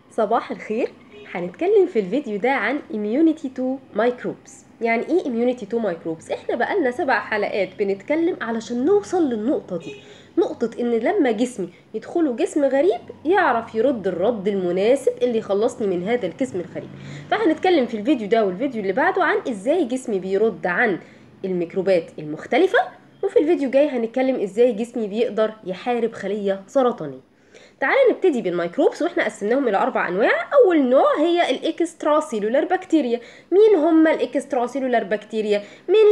صباح الخير هنتكلم في الفيديو ده عن immunity to microbes يعني ايه immunity to microbes احنا بقالنا سبع حلقات بنتكلم علشان نوصل للنقطة دي نقطة ان لما جسمي يدخله جسم غريب يعرف يرد الرد المناسب اللي يخلصني من هذا الجسم الغريب فهنتكلم في الفيديو ده والفيديو اللي بعده عن ازاي جسمي بيرد عن الميكروبات المختلفة وفي الفيديو الجاي هنتكلم ازاي جسمي بيقدر يحارب خلية سرطانية تعالى نبتدي بالميكروبس واحنا قسمناهم الى اربع انواع اول نوع هي الاكسترا سيلولار بكتيريا مين هم الاكسترا سيلولار بكتيريا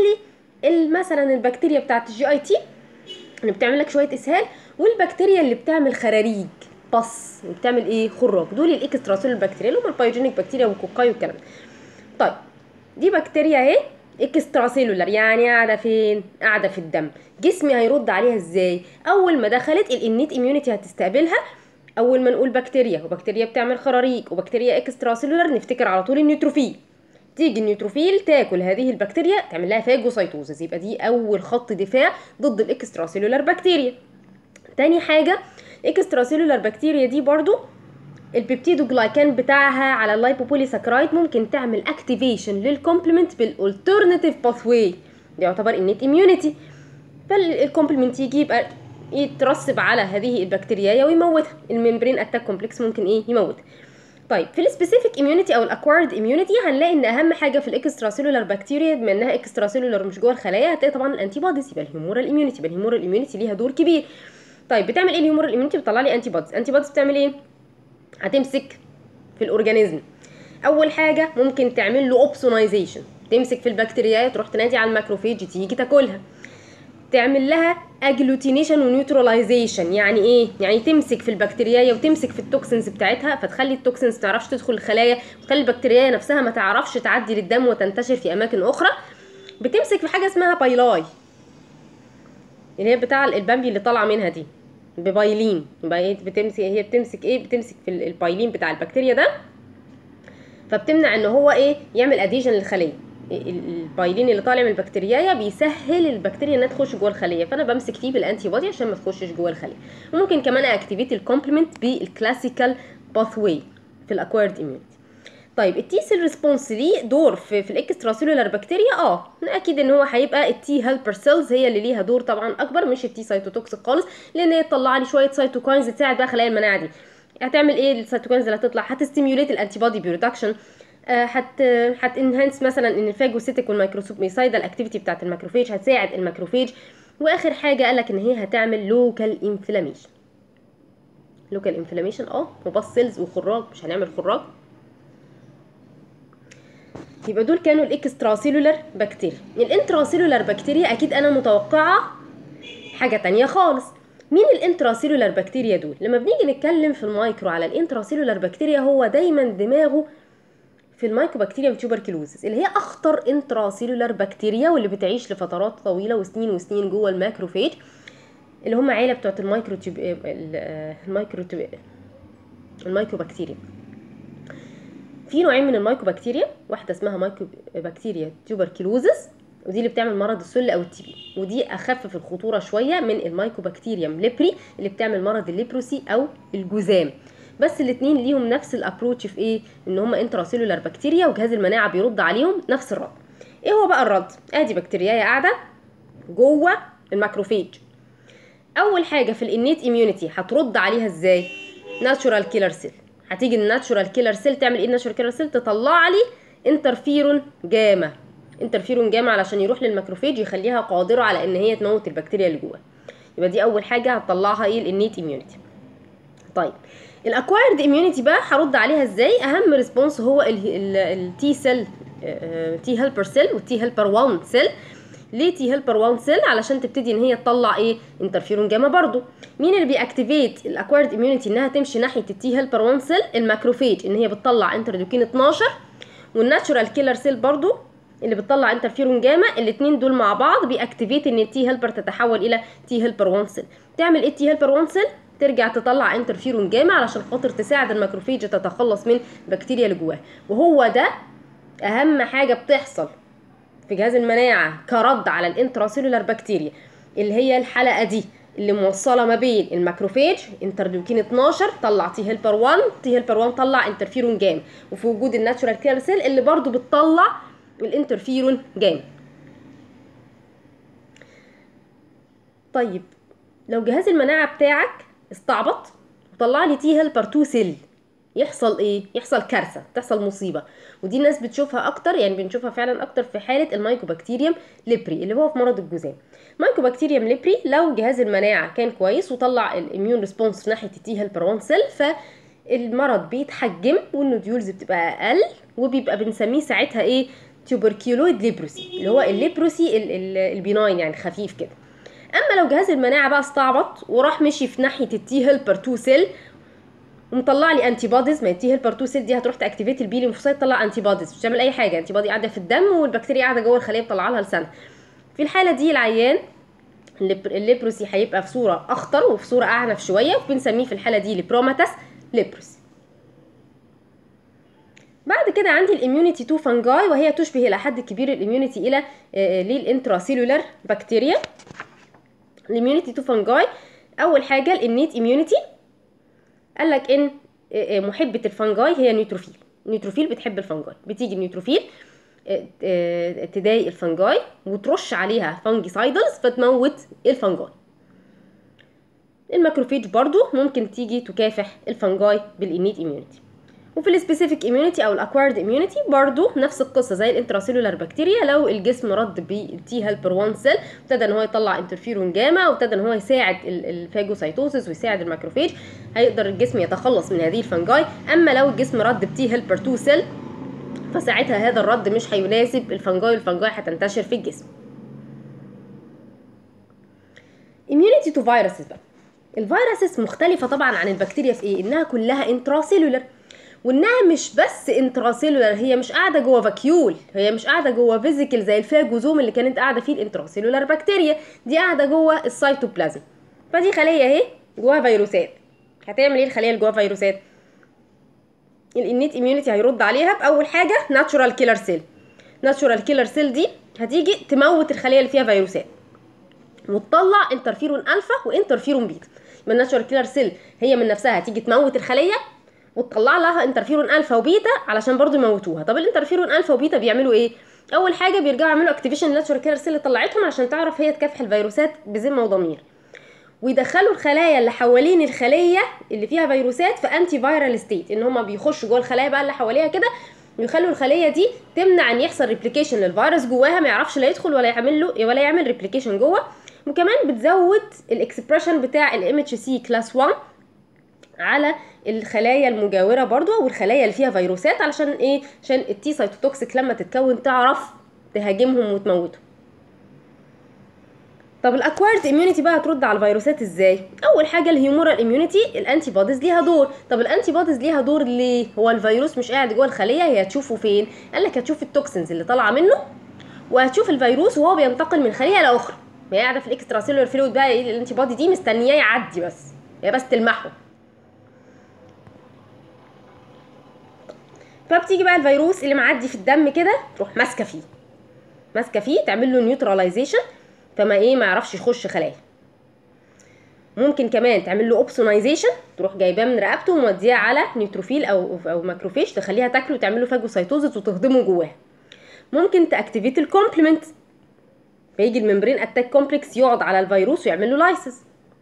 مين مثلا البكتيريا بتاعت الجي اي تي اللي بتعمل لك شويه اسهال والبكتيريا اللي بتعمل خراريج بص بتعمل ايه خراج دول الاكسترا سيلولار بكتيريا اللي هم البايوجينيك بكتيريا والكوكاي والكلام ده طيب دي بكتيريا اهي اكسترا سيلولار يعني قاعده فين قاعده في الدم جسمي هيرد عليها ازاي اول ما دخلت الانيت اميونيتي هتستقبلها اول ما نقول بكتيريا وبكتيريا بتعمل خراريج وبكتيريا اكسترا سيلولار نفتكر على طول النيوتروفيل تيجي النيوتروفيل تاكل هذه البكتيريا تعمل لها فاجوسايتوزس يبقى دي اول خط دفاع ضد الاكسترا سيلولار بكتيريا تاني حاجه الاكسترا سيلولار بكتيريا دي برضو البيبتيدوجلايكان بتاعها على اللايبوبوليساكرايد ممكن تعمل اكتيفيشن للكومبلمنت بالالترناتيف باثواي ده يعتبر انيت اميونيتي فالكومبلمنت يجي يبقى يترسب على هذه البكتيريا ويموتها الممبرين اتاك كومبلكس ممكن ايه يموتها طيب في السبيسيفيك اميونيتي او الاكوارد اميونيتي هنلاقي ان اهم حاجه في الاكسترا سيلولار بكتيريا بما انها اكسترا سيلولار مش جوه الخلايا هتلاقي طبعا الانتي بوديز يبقى الهيمورال اميونيتي يبقى الهيمورال اميونيتي ليها دور كبير طيب بتعمل ايه الهيمورال اميونيتي بتطلع لي انتي بوديز انتي بوديز بتعمل ايه هتمسك في الاورجانيزم اول حاجه ممكن تعمل له اوبسونايزيشن تمسك في البكتيريا تروح تنادي على الماكروفيج تيجي تاكلها تعمل لها اجلوتينيشن ونيوتراليزيشن يعني ايه يعني تمسك في البكتيريا وتمسك في التوكسينز بتاعتها فتخلي التوكسينز ما تعرفش تدخل الخلايا وتخلي البكتيريا نفسها ما تعرفش تعدي للدم وتنتشر في اماكن اخرى بتمسك في حاجه اسمها بايلاي اللي هي بتاع البامبي اللي طالعه منها دي ببايلين يبقى بتمسك هي بتمسك ايه بتمسك في البايلين بتاع البكتيريا ده فبتمنع ان هو ايه يعمل اديشن للخليه البايلين اللي طالع من البكتيريا بيسهل البكتيريا انها تخش جوه الخليه فانا بمسك فيه بالانتي بودي عشان ما تخشش جوه الخليه وممكن كمان اكتيفيت الكومبلمنت بالكلاسيكال باثواي في الاكويرد اميونيتي طيب التي سيل ريسبونس ليه دور في, في الاكسترا سيلولار بكتيريا اه اكيد ان هو هيبقى التي هيلبر سيلز هي اللي ليها دور طبعا اكبر مش التي سايتوتوكسيك خالص لان هي تطلع لي شويه سايتوكاينز تساعد بقى خلايا المناعه دي هتعمل ايه السيتوكاينز اللي هتطلع هتستيميوليت الانتي بودي برودكشن هت هت انهانس مثلا ان الفاجوسيتك والميكروسايدال اكتيفيتي بتاعت الماكروفيج هتساعد الماكروفيج واخر حاجه قالك ان هي هتعمل لوكال انفلاميشن لوكال انفلاميشن اه وباص سيلز وخراج مش هنعمل خراج يبقى دول كانوا الاكسترا سيلولار بكتيريا الانترا سيلولار بكتيريا اكيد انا متوقعه حاجه تانية خالص مين الانترا سيلولار بكتيريا دول لما بنيجي نتكلم في المايكرو على الانترا سيلولار بكتيريا هو دايما دماغه في المايكوبكتيريا تيوبركلوزس اللي هي اخطر انترا سيلولار بكتيريا واللي بتعيش لفترات طويله وسنين وسنين جوه الماكروفيج اللي هم عيله بتوعت المايكرو تيوب المايكرو تيوب المايكوبكتيريا في نوعين من المايكوبكتيريا واحده اسمها مايكوبكتيريا تيوبركلوزس ودي اللي بتعمل مرض السل او التي بي ودي اخف في الخطوره شويه من المايكوبكتيريم ليبري اللي بتعمل مرض الليبروسي او الجذام بس الاثنين ليهم نفس الابروتش في ايه ان هم انترا سيلولار بكتيريا وجهاز المناعه بيرد عليهم نفس الرد ايه هو بقى الرد ادي بكتيريا قاعده جوه الماكروفيج اول حاجه في الانيت اميونيتي هترد عليها ازاي ناتشورال كيلر سيل هتيجي الناتشورال كيلر سيل تعمل ايه الناتشورال كيلر سيل تطلع لي انترفيرون جاما انترفيرون جاما علشان يروح للماكروفيج يخليها قادره على ان هي تموت البكتيريا اللي جوه يبقى دي اول حاجه هتطلعها ايه الانيت اميونيتي طيب الاكوايرد اميونيتي بقى هرد عليها ازاي اهم ريسبونس هو التي سيل تي هيلبر سيل والتي هيلبر 1 سيل ليه تي هيلبر 1 سيل علشان تبتدي ان هي تطلع ايه انترفيرون جاما برضو مين اللي بيأكتيفيت الاكوايرد اميونيتي انها تمشي ناحيه التي هيلبر 1 سيل الماكروفيج ان هي بتطلع انترلوكين 12 والناتشورال كيلر سيل برضو اللي بتطلع انترفيرون جاما الاثنين دول مع بعض بيأكتيفيت ان التي هيلبر تتحول الى تي هيلبر 1 سيل تعمل ايه التي هيلبر 1 سيل ترجع تطلع انترفيرون جاما علشان خاطر تساعد الماكروفيج تتخلص من البكتيريا اللي جواها وهو ده اهم حاجه بتحصل في جهاز المناعه كرد على الانتراسيلولار بكتيريا اللي هي الحلقه دي اللي موصله ما بين الماكروفاج انترليوكين 12 طلع تي هيلبر 1 تي هيلبر 1 طلع انترفيرون جام وفي وجود الناتشورال كيلر سيل اللي برضو بتطلع الانترفيرون جام طيب لو جهاز المناعه بتاعك استعبط وطلع لي تي هيلبر 2 سيل يحصل ايه يحصل كارثه تحصل مصيبه ودي الناس بتشوفها اكتر يعني بنشوفها فعلا اكتر في حاله المايكوبكتيريوم ليبري اللي هو في مرض الجذام مايكوبكتيريوم ليبري لو جهاز المناعه كان كويس وطلع الاميون ريسبونس ناحيه التي هيلبر 1 سيل فالمرض بيتحجم والنوديولز بتبقى اقل وبيبقى بنسميه ساعتها ايه تيوبركيولويد ليبروسي اللي هو الليبروسي البيناين يعني خفيف كده اما لو جهاز المناعه بقى استعبط وراح مشي في ناحيه التي هيلبر 2 سيل ومطلع لي انتي بوديز ما التي هيلبر 2 سيل دي هتروح تاكتيفيت البي ليمفوسايت تطلع انتي بوديز مش تعمل اي حاجه انتي بودي قاعده في الدم والبكتيريا قاعده جوه الخليه بتطلع لها لسانها في الحاله دي العيان الليبروسي هيبقى في صوره اخطر وفي صوره اعنف شويه وبنسميه في الحاله دي ليبروماتاس ليبروسي بعد كده عندي الاميونيتي تو فانجاي وهي تشبه الى حد كبير الاميونيتي الى للانتراسيلولار بكتيريا الاميونيتي تو فانجاي اول حاجه الانيت اميونيتي قال لك ان محبه الفنجاي هي نيوتروفيل النيوتروفيل بتحب الفنجاي بتيجي النيوتروفيل تضايق الفنجاي وترش عليها فانجيسايدلز فتموت الفنجاي الماكروفيج برضو ممكن تيجي تكافح الفنجاي بالانيت اميونيتي وفي السبيسيفيك اميونيتي او الاكوارد اميونيتي برضو نفس القصه زي الانتراسيلولار بكتيريا لو الجسم رد بالتي هيلبر 1 سيل ابتدى ان هو يطلع انترفيرون جاما وابتدى ان هو يساعد الفاجوسايتوسيس ويساعد الماكروفيج هيقدر الجسم يتخلص من هذه الفنجاي اما لو الجسم رد بتي هيلبر 2 سيل فساعتها هذا الرد مش هيناسب الفنجاي والفنجاي هتنتشر في الجسم immunity to viruses بقى الفيروسز مختلفة طبعا عن البكتيريا في ايه؟ انها كلها انتراسيلولر وانها مش بس انتراسيلولر هي مش قاعده جوه فاكيول هي مش قاعده جوه فيزيكال زي الفاجوزوم اللي كانت قاعده فيه الانتراسيلولر بكتيريا دي قاعده جوه السيتوبلازم فدي خليه اهي جواها فيروسات هتعمل ايه الخليه اللي جواها فيروسات الانيت اميونيتي هيرد عليها باول حاجه ناتشورال كيلر سيل ناتشورال كيلر سيل دي هتيجي تموت الخليه اللي فيها فيروسات وتطلع انترفيرون الفا وانترفيرون بيتا يبقى الناتشورال كيلر سيل هي من نفسها هتيجي تموت الخليه وتطلع لها انترفيرون الفا وبيتا علشان برضو يموتوها طب الانترفيرون الفا وبيتا بيعملوا ايه اول حاجه بيرجعوا يعملوا اكتيفيشن للناتشورال كيلر سيل اللي طلعتهم عشان تعرف هي تكافح الفيروسات بذمه وضمير ويدخلوا الخلايا اللي حوالين الخليه اللي فيها فيروسات في انتي فايرال ستيت ان هما بيخشوا جوه الخلايا بقى اللي حواليها كده ويخلوا الخليه دي تمنع ان يحصل ريبليكيشن للفيروس جواها ما يعرفش لا يدخل ولا يعمل له ولا يعمل ريبليكيشن جوه وكمان بتزود الاكسبريشن بتاع الام اتش سي كلاس 1 على الخلايا المجاوره برضو والخلايا اللي فيها فيروسات علشان ايه عشان التي سايتوتوكسيك لما تتكون تعرف تهاجمهم وتموتهم طب الاكوارد اميونيتي بقى هترد على الفيروسات ازاي اول حاجه الهيومورال اميونيتي الانتي بوديز ليها دور طب الانتي بوديز ليها دور ليه هو الفيروس مش قاعد جوه الخليه هي هتشوفه فين قال لك هتشوف التوكسينز اللي طالعه منه وهتشوف الفيروس وهو بينتقل من خليه لاخرى هي قاعده في الاكسترا سيلولر فلويد بقى ايه الانتي بودي دي مستنياه يعدي بس هي بس تلمحه فبتيجي بقى الفيروس اللي معدي في الدم كده تروح ماسكه فيه ماسكه فيه تعمل له نيوتراليزيشن فما ايه ما يعرفش يخش خلايا ممكن كمان تعمل له اوبسونايزيشن تروح جايباه من رقبته ومودياه على نيوتروفيل او او ماكروفيج تخليها تاكله وتعمل له فاجوسايتوزس وتهضمه جواها ممكن تاكتيفيت الكومبلمنت فيجي الممبرين اتاك كومبلكس يقعد على الفيروس ويعمل له لايسس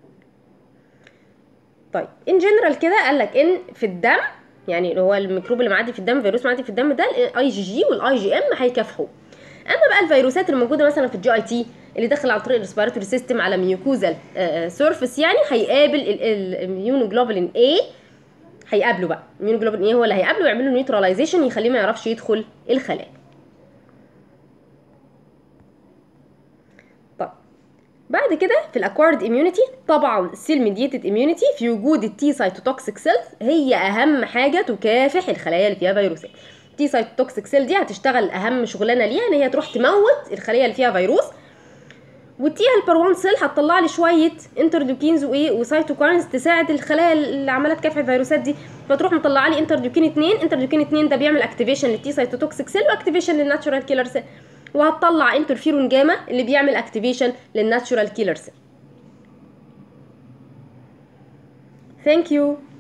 طيب ان جنرال كده قال لك ان في الدم يعني اللي هو الميكروب اللي معدي في الدم فيروس معدي في الدم ده الاي جي جي والاي جي ام هيكافحوه اما بقى الفيروسات اللي موجوده مثلا في الجي اي تي اللي داخل عن طريق الريسبيراتوري سيستم على ميوكوزال سيرفيس يعني هيقابل الاميونوجلوبولين اي هيقابله بقى الاميونوجلوبولين اي هو اللي هيقابله ويعمل له نيوتراليزيشن يخليه ما يعرفش يدخل الخلايا طب بعد كده في الاكوارد اميونيتي طبعا السيل ميديتد اميونيتي في وجود التي سايتوتوكسيك سيلز هي اهم حاجه تكافح الخلايا اللي فيها فيروسات التي سايتوتوكسيك سيل دي هتشتغل اهم شغلانه ليها ان هي تروح تموت الخليه اللي فيها فيروس والتي هيلبر 1 سيل هتطلع لي شويه انتردوكينز وايه وسايتوكاينز تساعد الخلايا اللي عماله تكافح الفيروسات دي فتروح مطلعه لي انتردوكين 2 انتردوكين 2 ده بيعمل اكتيفيشن للتي سايتوتوكسيك سيل واكتيفيشن للناتشورال كيلر سيل وهتطلع انترفيرون جاما اللي بيعمل اكتيفيشن للناتشورال كيلر سيل Thank you